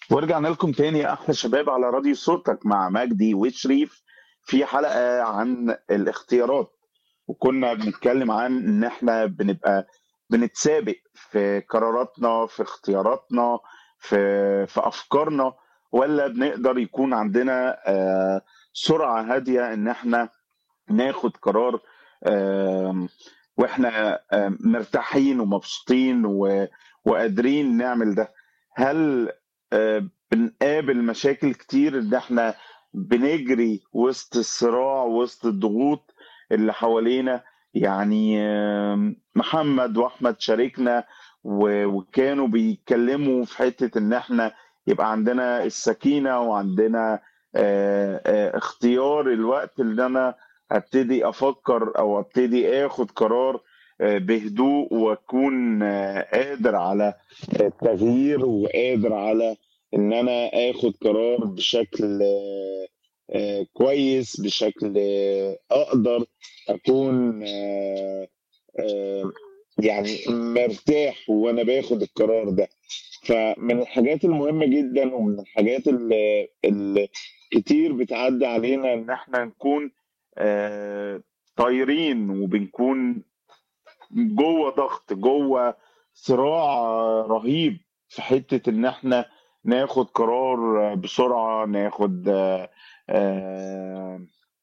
ورجعنا لكم تاني يا احلى شباب على راديو صوتك مع مجدي وشريف في حلقه عن الاختيارات وكنا بنتكلم عن ان احنا بنبقى بنتسابق في قراراتنا في اختياراتنا في في افكارنا ولا بنقدر يكون عندنا آه، سرعه هاديه ان احنا ناخد قرار آم، واحنا آم، مرتاحين ومبسوطين و- وقادرين نعمل ده هل آه، بنقابل مشاكل كتير ان احنا بنجري وسط الصراع وسط الضغوط اللي حوالينا يعني آم، محمد واحمد شاركنا و- وكانوا بيتكلموا في حتة ان احنا يبقى عندنا السكينة وعندنا آه، آه، اختيار الوقت اللي انا ابتدي افكر او ابتدي اخد قرار آه، بهدوء واكون آه، قادر على التغيير وقادر على ان انا اخد قرار بشكل آه، آه، كويس بشكل آه، اقدر اكون آه، آه، يعني مرتاح وانا باخد القرار ده فمن الحاجات المهمة جدا ومن الحاجات اللي, اللي كتير بتعدي علينا ان احنا نكون آه، طايرين وبنكون جوه ضغط جوه صراع رهيب في حتة ان احنا ناخد قرار بسرعة ناخد آه، آه،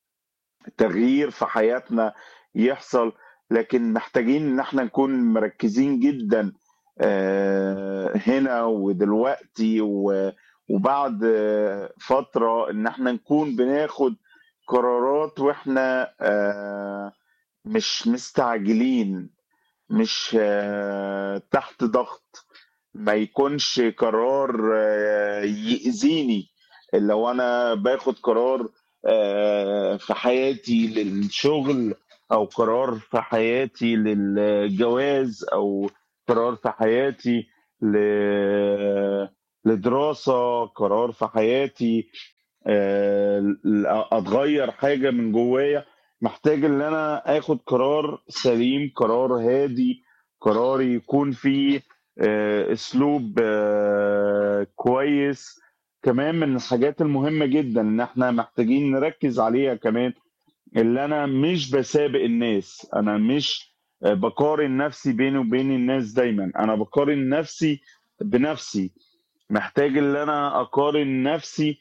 تغيير في حياتنا يحصل لكن محتاجين ان احنا نكون مركزين جدا آه، هنا ودلوقتي و- وبعد آه، فترة ان احنا نكون بناخد قرارات واحنا آه، مش مستعجلين مش آه، تحت ضغط ما يكونش قرار آه، يأذيني لو انا باخد قرار آه، في حياتي للشغل او قرار في حياتي للجواز او قرار في حياتي ل- لدراسة قرار في حياتي آه، ل- اتغير حاجة من جوايا محتاج ان انا اخد قرار سليم قرار هادي قرار يكون فيه آه، اسلوب آه، كويس كمان من الحاجات المهمة جدا ان احنا محتاجين نركز عليها كمان اللي انا مش بسابق الناس انا مش آه، بقارن نفسي بيني وبين الناس دايما انا بقارن نفسي بنفسي محتاج ان انا اقارن نفسي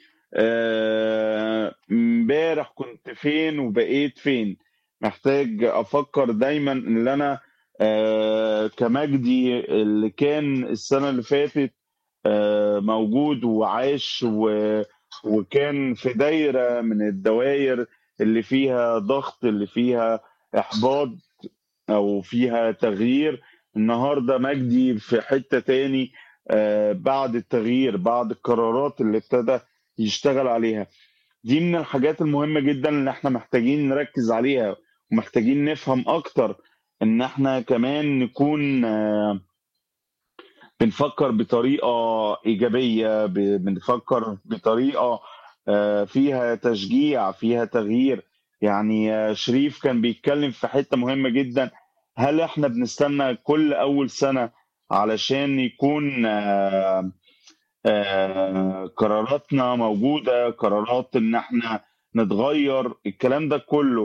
آه، امبارح كنت فين وبقيت فين محتاج افكر دايما ان انا آه، كمجدي اللي كان السنة اللي فاتت آه، موجود وعاش و- وكان في دايرة من الدوائر اللي فيها ضغط اللي فيها احباط او فيها تغيير النهارده مجدي في حتة تاني آه، بعد التغيير بعد القرارات اللي ابتدى يشتغل عليها دي من الحاجات المهمة جدا اللي احنا محتاجين نركز عليها ومحتاجين نفهم اكتر ان احنا كمان نكون آه، بنفكر بطريقة إيجابية ب- بنفكر بطريقة آه، فيها تشجيع فيها تغيير يعني آه، شريف كان بيتكلم في حتة مهمة جدا هل احنا بنستنى كل أول سنة علشان يكون آه، آه، قراراتنا موجودة قرارات ان احنا نتغير الكلام ده كله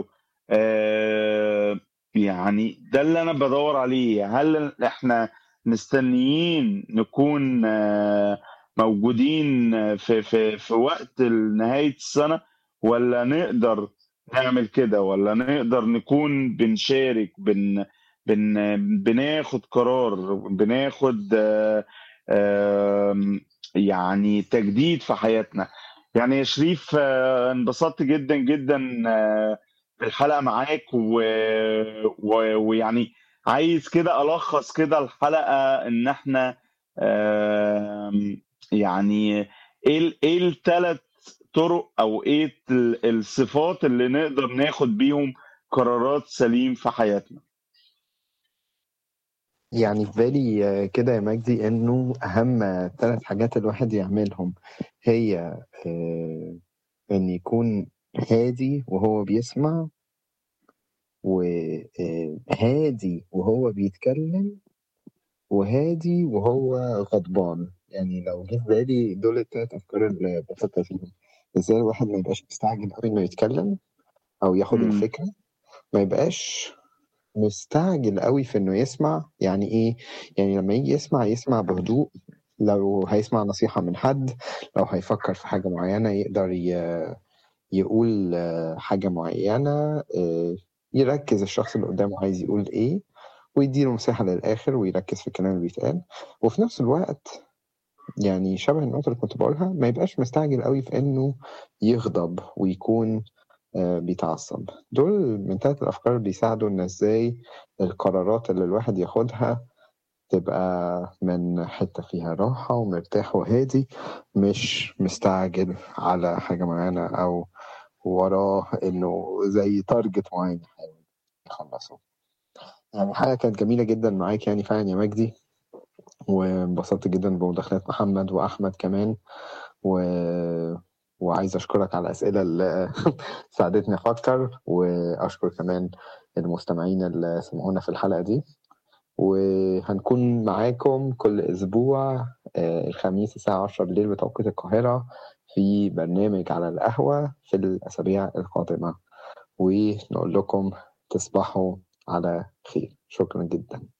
آه، يعني ده اللي انا بدور عليه هل احنا مستنيين نكون آه، موجودين في في في وقت نهاية السنة ولا نقدر نعمل كده ولا نقدر نكون بنشارك بن بن بناخد قرار بناخد آه، آم، يعني تجديد في حياتنا يعني يا شريف آه، انبسطت جدا جدا آه، بالحلقة معاك و... و... ويعني عايز كده ألخص كده الحلقة إن إحنا آم، يعني إيه ال- إيه الثلاث طرق أو إيه ال- الصفات اللي نقدر ناخد بيهم قرارات سليم في حياتنا يعني في بالي آه، كده يا مجدي انه اهم ثلاث حاجات الواحد يعملهم هي آه، ان يكون هادي وهو بيسمع وهادي وهو بيتكلم وهادي وهو غضبان يعني لو جه في بالي دول التلات أفكار اللي بفكر فيهم إزاي الواحد ما يبقاش مستعجل أوي إنه يتكلم أو ياخد مم. الفكرة ما يبقاش مستعجل أوي في إنه يسمع يعني إيه يعني لما يجي يسمع يسمع بهدوء لو هيسمع نصيحة من حد لو هيفكر في حاجة معينة يقدر ي- يقول آه، حاجة معينة آه، يركز الشخص اللي قدامه عايز يقول إيه ويديله مساحة للآخر ويركز في الكلام اللي بيتقال وفي نفس الوقت يعني شبه النقطة اللي كنت بقولها ما يبقاش مستعجل قوي في إنه يغضب ويكون آه، بيتعصب دول من تلات الأفكار اللي بيساعدوا إن إزاي القرارات اللي الواحد ياخدها تبقى من حتة فيها راحة ومرتاح وهادي مش مستعجل على حاجة معينة أو وراه إنه زي تارجت معين يحاول يخلصه يعني حاجة كانت جميلة جدا معاك يعني فعلا يا مجدي وانبسطت جدا بمداخلات محمد وأحمد كمان و... وعايز أشكرك على الأسئلة اللي ساعدتني أفكر وأشكر كمان المستمعين اللي سمعونا في الحلقة دي وهنكون معاكم كل أسبوع آه، الخميس الساعة 10 بالليل بتوقيت القاهرة في برنامج على القهوة في الأسابيع القادمة ونقول لكم تصبحوا على خير شكرا جدا